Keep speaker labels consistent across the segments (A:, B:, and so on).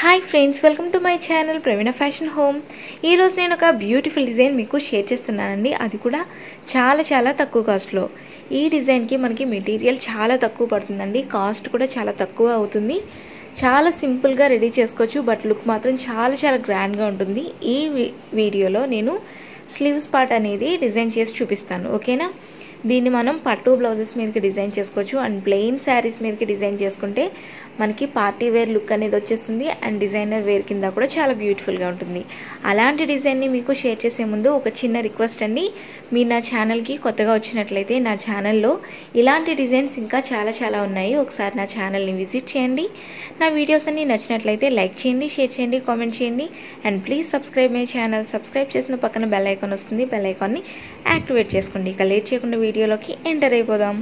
A: hi friends welcome to my channel Praveena fashion home ఈరోజు నేను ఒక బ్యూటిఫుల్ డిజైన్ మీకు షేర్ చేస్తున్నానండి అది కూడా చాలా చాలా తక్కువ కాస్ట్లో ఈ డిజైన్కి మనకి మెటీరియల్ చాలా తక్కువ పడుతుందండి కాస్ట్ కూడా చాలా తక్కువ అవుతుంది చాలా సింపుల్గా రెడీ చేసుకోవచ్చు బట్ లుక్ మాత్రం చాలా చాలా గ్రాండ్గా ఉంటుంది ఈ వీడియోలో నేను స్లీవ్స్ పార్ట్ అనేది డిజైన్ చేసి చూపిస్తాను ఓకేనా దీన్ని మనం పట్టు బ్లౌజెస్ మీదకి డిజైన్ చేసుకోవచ్చు అండ్ ప్లెయిన్ శారీస్ మీదకి డిజైన్ చేసుకుంటే మనకి పార్టీ వేర్ లుక్ అనేది వచ్చేస్తుంది అండ్ డిజైనర్ వేర్ కింద కూడా చాలా బ్యూటిఫుల్గా ఉంటుంది అలాంటి డిజైన్ని మీకు షేర్ చేసే ముందు ఒక చిన్న రిక్వెస్ట్ అండి మీరు నా ఛానల్కి కొత్తగా వచ్చినట్లయితే నా ఛానల్లో ఇలాంటి డిజైన్స్ ఇంకా చాలా చాలా ఉన్నాయి ఒకసారి నా ఛానల్ని విజిట్ చేయండి నా వీడియోస్ అన్ని నచ్చినట్లయితే లైక్ చేయండి షేర్ చేయండి కామెంట్ చేయండి and please subscribe my channel subscribe చేసిన పక్కన బెల్ ఐకాన్ వస్తుంది బెల్ ఐకాన్ని యాక్టివేట్ చేసుకోండి ఇక లేట్ చేయకుండా వీడియోలోకి ఎంటర్ అయిపోదాం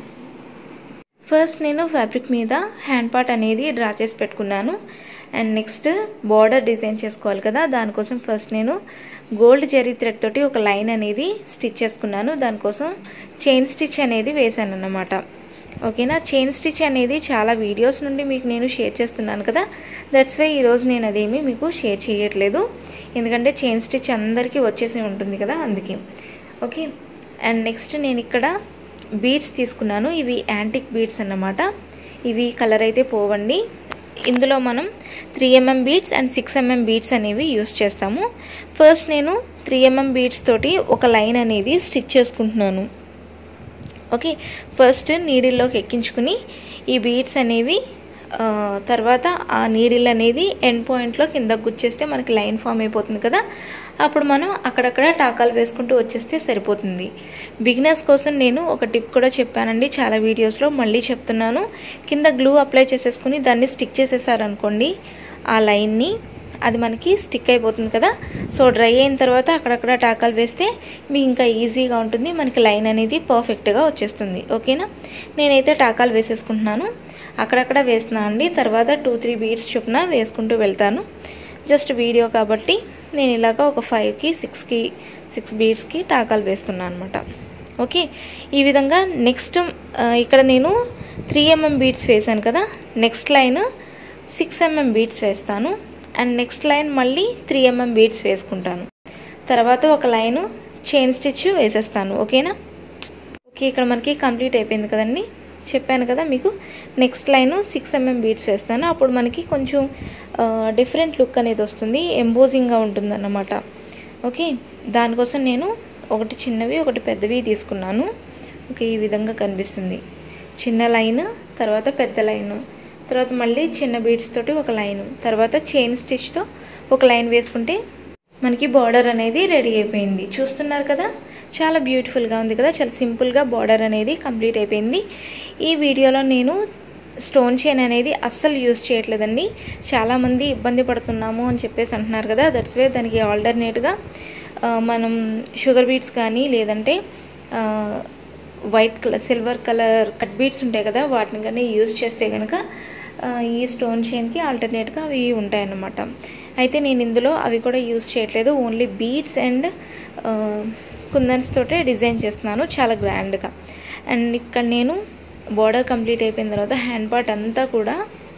A: ఫస్ట్ నేను ఫ్యాబ్రిక్ మీద హ్యాండ్ పార్ట్ అనేది డ్రా చేసి పెట్టుకున్నాను అండ్ నెక్స్ట్ బార్డర్ డిజైన్ చేసుకోవాలి కదా దానికోసం ఫస్ట్ నేను గోల్డ్ జెరీ థ్రెడ్ తోటి ఒక లైన్ అనేది స్టిచ్ చేసుకున్నాను దానికోసం చైన్ స్టిచ్ అనేది వేసాను అన్నమాట ఓకేనా చైన్ స్టిచ్ అనేది చాలా వీడియోస్ నుండి మీకు నేను షేర్ చేస్తున్నాను కదా దట్స్ వై ఈరోజు నేను అదేమి మీకు షేర్ చేయట్లేదు ఎందుకంటే చైన్ స్టిచ్ అందరికీ వచ్చేసి ఉంటుంది కదా అందుకే ఓకే అండ్ నెక్స్ట్ నేను ఇక్కడ బీడ్స్ తీసుకున్నాను ఇవి యాంటిక్ బీడ్స్ అన్నమాట ఇవి కలర్ అయితే పోవండి ఇందులో మనం three MM beads and six MM beads అనేవి యూస్ చేస్తాము ఫస్ట్ నేను త్రీ ఎంఎం బీడ్స్ తోటి ఒక లైన్ అనేది స్టిచ్ చేసుకుంటున్నాను ఓకే ఫస్ట్ నీడిల్లోకి ఎక్కించుకుని ఈ బీడ్స్ అనేవి తర్వాత ఆ నీడిల్ అనేది ఎండ్ పాయింట్లో కింద గుచ్చేస్తే మనకి లైన్ ఫామ్ అయిపోతుంది కదా అప్పుడు మనం అక్కడక్కడ టాకాలు వేసుకుంటూ వచ్చేస్తే సరిపోతుంది బిగినర్స్ కోసం నేను ఒక టిప్ కూడా చెప్పానండి చాలా వీడియోస్లో మళ్ళీ చెప్తున్నాను కింద గ్లూ అప్లై చేసేసుకుని దాన్ని స్టిక్ చేసేసారనుకోండి ఆ లైన్ని అది మనకి స్టిక్ అయిపోతుంది కదా సో డ్రై అయిన తర్వాత అక్కడక్కడ టాకాలు వేస్తే మీకు ఇంకా ఈజీగా ఉంటుంది మనకి లైన్ అనేది పర్ఫెక్ట్గా వచ్చేస్తుంది ఓకేనా నేనైతే టాకాలు వేసేసుకుంటున్నాను అక్కడక్కడ వేస్తున్నాను అండి తర్వాత టూ త్రీ బీడ్స్ చొప్పున వేసుకుంటూ వెళ్తాను జస్ట్ వీడియో కాబట్టి నేను ఇలాగ ఒక ఫైవ్కి సిక్స్కి సిక్స్ బీడ్స్కి టాకాలు వేస్తున్నాను అనమాట ఓకే ఈ విధంగా నెక్స్ట్ ఇక్కడ నేను త్రీ ఎంఎం బీడ్స్ వేసాను కదా next line six MM beads వేస్తాను అండ్ నెక్స్ట్ లైన్ మళ్ళీ త్రీ ఎంఎం బీడ్స్ వేసుకుంటాను తర్వాత ఒక లైను చైన్ స్టిచ్ వేసేస్తాను ఓకేనా ఓకే ఇక్కడ మనకి కంప్లీట్ అయిపోయింది కదండి చెప్పాను కదా మీకు next line six MM beads వేస్తాను అప్పుడు మనకి కొంచెం డిఫరెంట్ లుక్ అనేది వస్తుంది ఎంబోజింగ్గా ఉంటుంది అన్నమాట ఓకే దానికోసం నేను ఒకటి చిన్నవి ఒకటి పెద్దవి తీసుకున్నాను ఓకే ఈ విధంగా కనిపిస్తుంది చిన్న లైన్ తర్వాత పెద్ద లైన్ తర్వాత మళ్ళీ చిన్న బీడ్స్ తోటి ఒక లైన్ తర్వాత చైన్ స్టిచ్తో ఒక లైన్ వేసుకుంటే మనకి బార్డర్ అనేది రెడీ అయిపోయింది చూస్తున్నారు కదా చాలా బ్యూటిఫుల్గా ఉంది కదా చాలా సింపుల్గా బార్డర్ అనేది కంప్లీట్ అయిపోయింది ఈ వీడియోలో నేను స్టోన్ చైన్ అనేది అస్సలు యూజ్ చేయట్లేదండి చాలామంది ఇబ్బంది పడుతున్నాము అని చెప్పేసి అంటున్నారు కదా దట్స్ వే దానికి ఆల్టర్నేట్గా మనం షుగర్ బీట్స్ కానీ లేదంటే white colour silver colour cut beads ఉంటాయి కదా వాటిని కానీ యూజ్ చేస్తే కనుక ఈ స్టోన్ చైన్కి ఆల్టర్నేట్గా అవి ఉంటాయన్నమాట అయితే నేను ఇందులో అవి కూడా యూజ్ చేయట్లేదు ఓన్లీ బీడ్స్ అండ్ కుందన్స్ తోటే డిజైన్ చేస్తున్నాను చాలా గ్రాండ్గా అండ్ ఇక్కడ నేను బార్డర్ కంప్లీట్ అయిపోయిన తర్వాత హ్యాండ్ పార్ట్ అంతా కూడా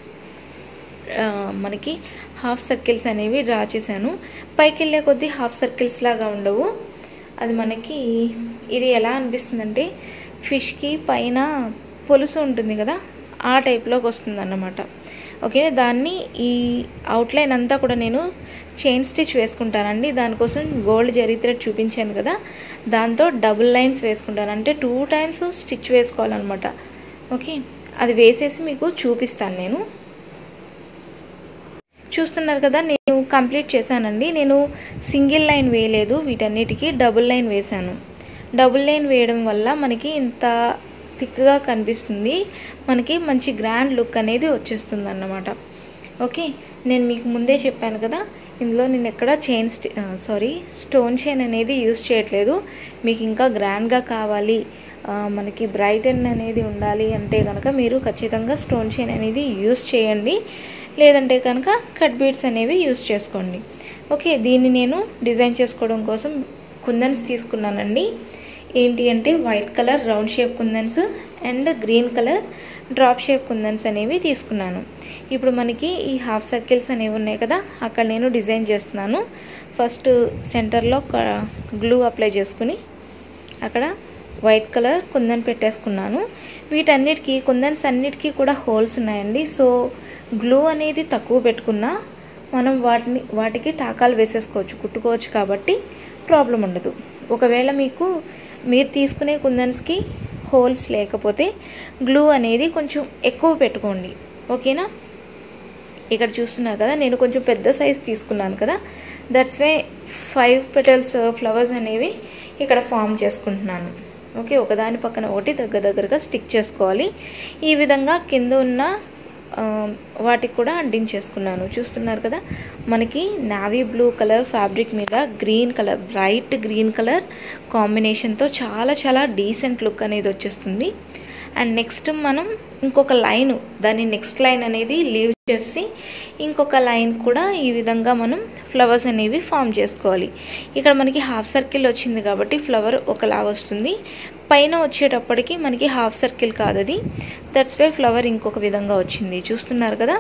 A: మనకి హాఫ్ సర్కిల్స్ అనేవి డ్రా చేశాను పైకి వెళ్ళే కొద్దీ హాఫ్ సర్కిల్స్ లాగా ఉండవు అది మనకి ఇది ఎలా అనిపిస్తుందంటే ఫిష్కి పైన పొలుసు ఉంటుంది కదా ఆ టైప్లోకి వస్తుంది అన్నమాట ఓకే దాన్ని ఈ అవుట్లైన్ అంతా కూడా నేను చైన్ స్టిచ్ వేసుకుంటానండి దానికోసం గోల్డ్ జరీ థ్రెడ్ చూపించాను కదా దాంతో డబుల్ లైన్స్ వేసుకుంటాను అంటే టూ టైమ్స్ స్టిచ్ వేసుకోవాలన్నమాట ఓకే అది వేసేసి మీకు చూపిస్తాను నేను చూస్తున్నారు కదా నేను కంప్లీట్ చేశానండి నేను సింగిల్ లైన్ వేయలేదు వీటన్నిటికీ డబుల్ లైన్ వేశాను డబుల్ లైన్ వేయడం వల్ల మనకి ఇంత థిక్గా కనిపిస్తుంది మనకి మంచి గ్రాండ్ లుక్ అనేది వచ్చేస్తుంది అన్నమాట ఓకే నేను మీకు ముందే చెప్పాను కదా ఇందులో నేను ఎక్కడ చైన్ సారీ స్టోన్ చైన్ అనేది యూస్ చేయట్లేదు మీకు ఇంకా గ్రాండ్గా కావాలి మనకి బ్రైటన్ అనేది ఉండాలి అంటే కనుక మీరు ఖచ్చితంగా స్టోన్ చైన్ అనేది యూస్ చేయండి లేదంటే కనుక కట్ బీడ్స్ అనేవి యూస్ చేసుకోండి ఓకే దీన్ని నేను డిజైన్ చేసుకోవడం కోసం కుందన్స్ తీసుకున్నానండి ఏంటి అంటే white colour round shape kundans and green colour drop shape kundans అనేవి తీసుకున్నాను ఇప్పుడు మనకి ఈ హాఫ్ సర్కిల్స్ అనేవి ఉన్నాయి కదా అక్కడ నేను డిజైన్ చేస్తున్నాను ఫస్ట్ సెంటర్లో గ్లూ అప్లై చేసుకుని అక్కడ వైట్ కలర్ కుందన్ పెట్టేసుకున్నాను వీటన్నిటికీ కుందన్స్ అన్నిటికీ కూడా హోల్స్ ఉన్నాయండి సో గ్లూ అనేది తక్కువ పెట్టుకున్నా మనం వాటిని వాటికి టాకాలు వేసేసుకోవచ్చు కుట్టుకోవచ్చు కాబట్టి ప్రాబ్లం ఉండదు ఒకవేళ మీకు మీరు తీసుకునే కుందన్స్కి హోల్స్ లేకపోతే గ్లూ అనేది కొంచెం ఎక్కువ పెట్టుకోండి ఓకేనా ఇక్కడ చూస్తున్నారు కదా నేను కొంచెం పెద్ద సైజ్ తీసుకున్నాను కదా that's way five petals flowers అనేవి ఇక్కడ ఫామ్ చేసుకుంటున్నాను ఓకే ఒకదాని పక్కన ఒకటి దగ్గర దగ్గరగా స్టిక్ చేసుకోవాలి ఈ విధంగా కింద ఉన్న వాటికి కూడా అంటించేసుకున్నాను చూస్తున్నారు కదా మనకి నావీ బ్లూ కలర్ ఫ్యాబ్రిక్ మీద green colour bright green colour కాంబినేషన్తో చాలా చాలా డీసెంట్ లుక్ అనేది వచ్చేస్తుంది అండ్ నెక్స్ట్ మనం ఇంకొక లైన్ దాని నెక్స్ట్ లైన్ అనేది లీవ్ చేసి ఇంకొక లైన్ కూడా ఈ విధంగా మనం ఫ్లవర్స్ అనేవి ఫామ్ చేసుకోవాలి ఇక్కడ మనకి హాఫ్ సర్కిల్ వచ్చింది కాబట్టి ఫ్లవర్ ఒకలా వస్తుంది పైన వచ్చేటప్పటికి మనకి హాఫ్ సర్కిల్ కాదు అది దట్స్ వై ఫ్లవర్ ఇంకొక విధంగా వచ్చింది చూస్తున్నారు కదా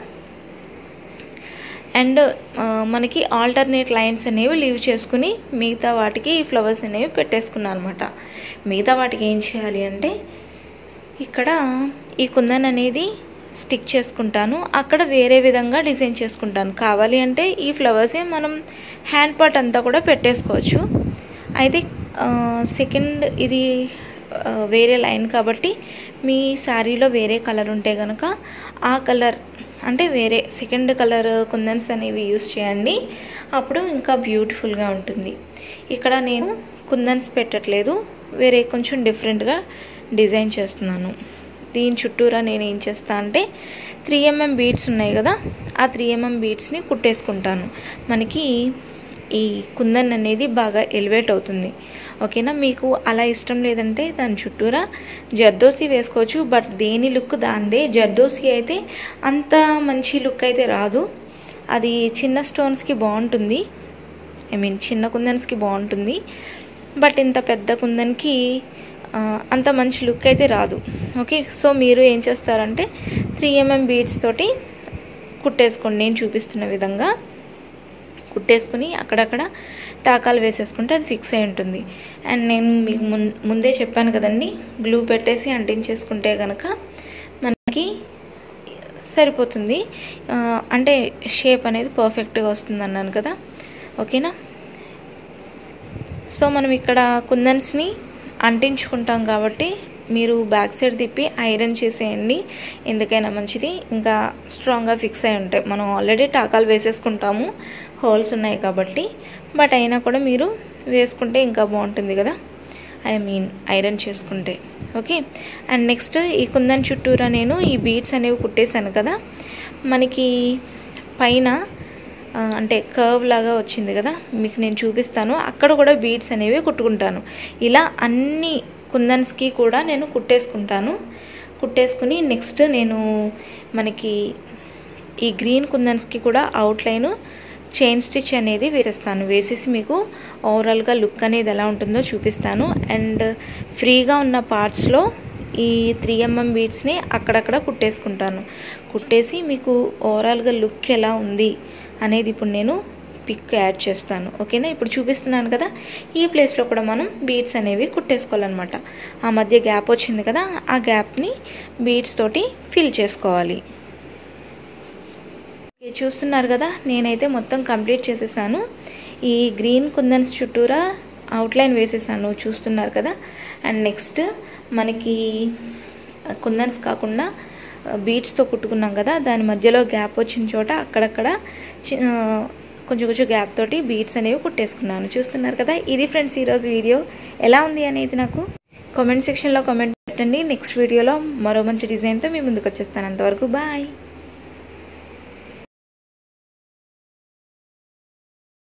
A: అండ్ మనకి ఆల్టర్నేట్ లైన్స్ అనేవి లీవ్ చేసుకుని మిగతా వాటికి ఈ ఫ్లవర్స్ అనేవి పెట్టేసుకున్నాను అనమాట మిగతా వాటికి ఏం చేయాలి అంటే ఇక్కడ ఈ కుందన్ అనేది స్టిక్ చేసుకుంటాను అక్కడ వేరే విధంగా డిజైన్ చేసుకుంటాను కావాలి అంటే ఈ ఫ్లవర్సే మనం హ్యాండ్ పార్ట్ అంతా కూడా పెట్టేసుకోవచ్చు అయితే సెకండ్ ఇది వేరే లైన్ కాబట్టి మీ శారీలో వేరే కలర్ ఉంటే కనుక ఆ కలర్ అంటే వేరే సెకండ్ కలర్ కుందన్స్ అనేవి యూస్ చేయండి అప్పుడు ఇంకా బ్యూటిఫుల్గా ఉంటుంది ఇక్కడ నేను కుందన్స్ పెట్టట్లేదు వేరే కొంచెం డిఫరెంట్గా డిజైన్ చేస్తున్నాను దీని చుట్టూరా నేను ఏం చేస్తా అంటే త్రీ ఎంఎం బీడ్స్ ఉన్నాయి కదా ఆ త్రీ ఎంఎం బీడ్స్ని కుట్టేసుకుంటాను మనకి ఈ కుందన్ అనేది బాగా ఎలివేట్ అవుతుంది ఓకేనా మీకు అలా ఇష్టం లేదంటే దాని చుట్టూరా జర్దోసి వేసుకోవచ్చు బట్ దేని లుక్ దాందే జర్దోసి అయితే అంత మంచి లుక్ అయితే రాదు అది చిన్న స్టోన్స్కి బాగుంటుంది ఐ మీన్ చిన్న కుందన్స్కి బాగుంటుంది బట్ ఇంత పెద్ద కుందన్కి అంత మంచి లుక్ అయితే రాదు ఓకే సో మీరు ఏం చేస్తారంటే త్రీ ఎంఎం బీడ్స్ తోటి కుట్టేసుకోండి నేను చూపిస్తున్న విధంగా కుట్టేసుకుని అక్కడక్కడ టాకాలు వేసేసుకుంటే అది ఫిక్స్ అయి ఉంటుంది అండ్ నేను మీకు ముందే చెప్పాను కదండి గ్లూ పెట్టేసి అంటించేసుకుంటే కనుక మనకి సరిపోతుంది అంటే షేప్ అనేది పర్ఫెక్ట్గా వస్తుంది అన్నాను కదా ఓకేనా సో మనం ఇక్కడ కుందన్స్ని అంటించుకుంటాం కాబట్టి మీరు బ్యాక్ సైడ్ తిప్పి ఐరన్ చేసేయండి ఎందుకైనా మంచిది ఇంకా స్ట్రాంగ్గా ఫిక్స్ అయి ఉంటాయి మనం ఆల్రెడీ టాకాలు వేసేసుకుంటాము హోల్స్ ఉన్నాయి కాబట్టి బట్ అయినా కూడా మీరు వేసుకుంటే ఇంకా బాగుంటుంది కదా ఐ మీన్ ఐరన్ చేసుకుంటే ఓకే అండ్ నెక్స్ట్ ఈ కుందన్ చుట్టూరా నేను ఈ బీడ్స్ అనేవి కుట్టేశాను కదా మనకి పైన అంటే కర్వ్ లాగా వచ్చింది కదా మీకు నేను చూపిస్తాను అక్కడ కూడా బీడ్స్ అనేవి కుట్టుకుంటాను ఇలా అన్ని కుందన్స్కి కూడా నేను కుట్టేసుకుంటాను కుట్టేసుకుని నెక్స్ట్ నేను మనకి ఈ గ్రీన్ కుందన్స్కి కూడా అవుట్లైన్ చైన్ స్టిచ్ అనేది వేసేస్తాను వేసేసి మీకు ఓవరాల్గా లుక్ అనేది ఎలా ఉంటుందో చూపిస్తాను అండ్ ఫ్రీగా ఉన్న పార్ట్స్లో ఈ త్రీ ఎంఎం బీడ్స్ని అక్కడక్కడ కుట్టేసుకుంటాను కుట్టేసి మీకు ఓవరాల్గా లుక్ ఎలా ఉంది అనేది ఇప్పుడు నేను పిక్ యాడ్ చేస్తాను ఓకేనా ఇప్పుడు చూపిస్తున్నాను కదా ఈ ప్లేస్లో కూడా మనం బీడ్స్ అనేవి కుట్టేసుకోవాలన్నమాట ఆ మధ్య గ్యాప్ వచ్చింది కదా ఆ గ్యాప్ని బీడ్స్ తోటి ఫిల్ చేసుకోవాలి చూస్తున్నారు కదా నేనైతే మొత్తం కంప్లీట్ చేసేసాను ఈ గ్రీన్ కుందన్స్ చుట్టూరా అవుట్లైన్ వేసేసాను చూస్తున్నారు కదా అండ్ నెక్స్ట్ మనకి కుందన్స్ కాకుండా బీడ్స్తో కుట్టుకున్నాం కదా దాని మధ్యలో గ్యాప్ వచ్చిన చోట అక్కడక్కడ కొంచెం కొంచెం గ్యాప్ తోటి బీడ్స్ అనేవి కుట్టేసుకున్నాను చూస్తున్నారు కదా ఇది ఫ్రెండ్స్ ఈరోజు వీడియో ఎలా ఉంది అనేది నాకు కామెంట్ సెక్షన్లో కామెంట్ పెట్టండి నెక్స్ట్ వీడియోలో మరో మంచి డిజైన్తో మీ ముందుకు వచ్చేస్తాను అంతవరకు బాయ్